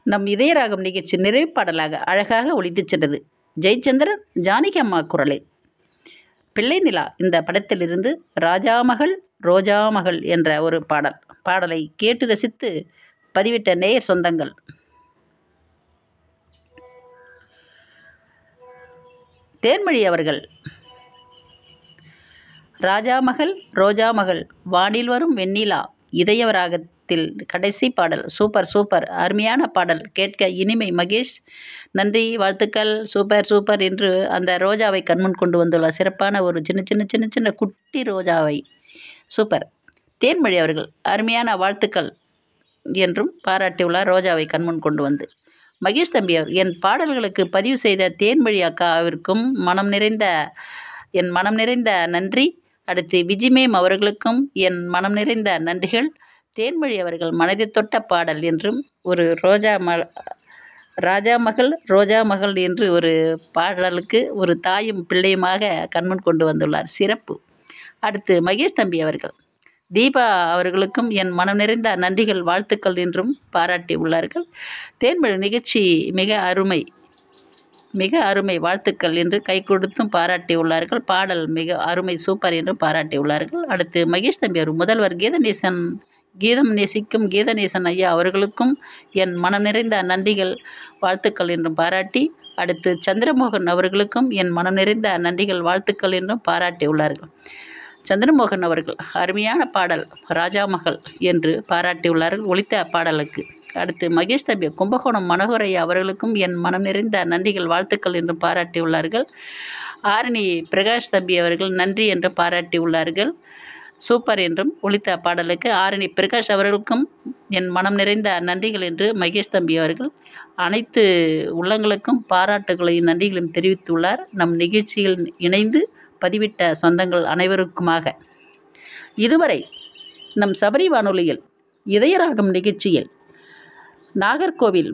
நம் இதயராகம் நிகழ்ச்சி நிறைவு பாடலாக அழகாக ஒலித்துச் சென்றது ஜெயச்சந்திரன் ஜானகி அம்மா குரலில் பிள்ளை நிலா இந்த படத்திலிருந்து ராஜா மகள் ரோஜா மகள் என்ற ஒரு பாடல் பாடலை கேட்டு ரசித்து பதிவிட்ட நேயர் சொந்தங்கள் தேன்மொழி அவர்கள் ராஜா மகள் ரோஜா மகள் வானில் வரும் வெண்ணிலா இதய ராகத்தில் கடைசி பாடல் சூப்பர் சூப்பர் அருமையான பாடல் கேட்க இனிமை மகேஷ் நன்றி வாழ்த்துக்கள் சூப்பர் சூப்பர் என்று அந்த ரோஜாவை கண்முன் கொண்டு வந்துள்ளார் சிறப்பான ஒரு சின்ன சின்ன சின்ன சின்ன குட்டி ரோஜாவை சூப்பர் தேன்மொழி அவர்கள் அருமையான வாழ்த்துக்கள் என்றும் பாராட்டியுள்ளார் ரோஜாவை கண்முன் கொண்டு வந்து மகேஷ் தம்பி அவர் என் பாடல்களுக்கு பதிவு செய்த தேன்மொழி அக்காவிற்கும் மனம் நிறைந்த என் மனம் நிறைந்த நன்றி அடுத்து விஜிமேம் அவர்களுக்கும் என் மனம் நிறைந்த நன்றிகள் தேன்மொழி அவர்கள் மனதை தொட்ட பாடல் என்றும் ஒரு ரோஜா ம ராஜா மகள் ரோஜா மகள் என்று ஒரு பாடலுக்கு ஒரு தாயும் பிள்ளையுமாக கண்முன் கொண்டு வந்துள்ளார் சிறப்பு அடுத்து மகேஷ் தம்பி அவர்கள் தீபா அவர்களுக்கும் என் மனம் நிறைந்த நன்றிகள் வாழ்த்துக்கள் என்றும் பாராட்டி உள்ளார்கள் தேன்மொழி நிகழ்ச்சி மிக அருமை மிக அருமை வாழ்த்துக்கள் என்று கை கொடுத்தும் பாராட்டி உள்ளார்கள் பாடல் மிக அருமை சூப்பர் என்றும் பாராட்டி உள்ளார்கள் அடுத்து மகேஷ் தம்பி அவர் முதல்வர் கீதநேசன் கீதம் நேசிக்கும் கீதநேசன் ஐயா அவர்களுக்கும் என் மனம் நிறைந்த நன்றிகள் வாழ்த்துக்கள் என்றும் பாராட்டி அடுத்து சந்திரமோகன் அவர்களுக்கும் என் மனம் நிறைந்த நன்றிகள் வாழ்த்துக்கள் என்றும் பாராட்டி உள்ளார்கள் சந்திரமோகன் அவர்கள் அருமையான பாடல் ராஜா மகள் என்று பாராட்டியுள்ளார்கள் ஒலித்த பாடலுக்கு அடுத்து மகேஷ் தம்பி கும்பகோணம் மனோகரையா அவர்களுக்கும் என் மனம் நிறைந்த நன்றிகள் வாழ்த்துக்கள் என்று பாராட்டியுள்ளார்கள் ஆரணி பிரகாஷ் தம்பி அவர்கள் நன்றி என்று பாராட்டியுள்ளார்கள் சூப்பர் என்றும் ஒலித்த பாடலுக்கு ஆரணி பிரகாஷ் அவர்களுக்கும் என் மனம் நிறைந்த நன்றிகள் என்று மகேஷ் தம்பி அவர்கள் அனைத்து உள்ளங்களுக்கும் பாராட்டுகளையும் நன்றிகளையும் தெரிவித்துள்ளார் நம் நிகழ்ச்சியில் இணைந்து பதிவிட்ட சொந்தங்கள் அனைவருக்குமாக இதுவரை நம் சபரி வானொலியில் இதயராகம் நிகழ்ச்சியில் நாகர்கோவில்